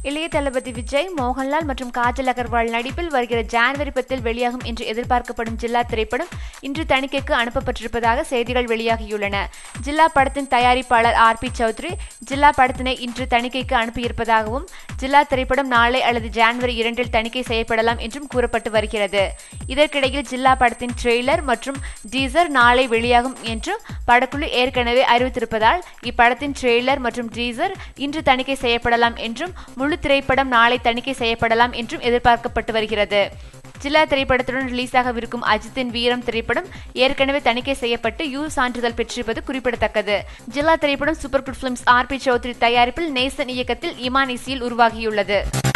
இளைய தளபதி விஜய் மோகன்லால் மற்றும் காஜல் அகர்வால் நடிப்பில் வருகிற ஜான்வரி பத்தில் வெளியாகும் என்று எதிர்பார்க்கப்படும் ஜில்லா திரைப்படம் இன்று தணிக்கைக்கு அனுப்பப்பட்டிருப்பதாக செய்திகள் வெளியாகியுள்ளன ஜில்லா படத்தின் தயாரிப்பாளர் ஆர் பி சௌத்ரி ஜில்லா படத்தினை இன்று தணிக்கைக்கு அனுப்பியிருப்பதாகவும் ஜில்லா திரைப்படம் நாளை அல்லது ஜான்வரி இரண்டில் தணிக்கை செய்யப்படலாம் என்றும் கூறப்பட்டு வருகிறது இதற்கிடையில் ஜில்லா படத்தின் ட்ரெய்லர் மற்றும் டீசர் நாளை வெளியாகும் என்றும் படக்குழு ஏற்கனவே அறிவித்திருப்பதால் இப்படத்தின் ட்ரெய்லர் மற்றும் டீசர் இன்று தணிக்கை செய்யப்படலாம் என்றும் முழு திரைப்படம் நாளை தணிக்கை செய்யப்படலாம் என்றும் எதிர்பார்க்கப்பட்டு வருகிறது ஜில்லா திரைப்படத்துடன் ரிலீஸ் ஆகவிருக்கும் அஜித்தின் வீரம் திரைப்படம் ஏற்கனவே தணிக்கை செய்யப்பட்டு யூ சான்றிதழ் பெற்றிருப்பது குறிப்பிடத்தக்கது ஜில்லா திரைப்படம் super good films R B Choudhary தயாரிப்பில் நேசன் இயக்கத்தில் இமான் இசையில் உருவாகியுள்ளது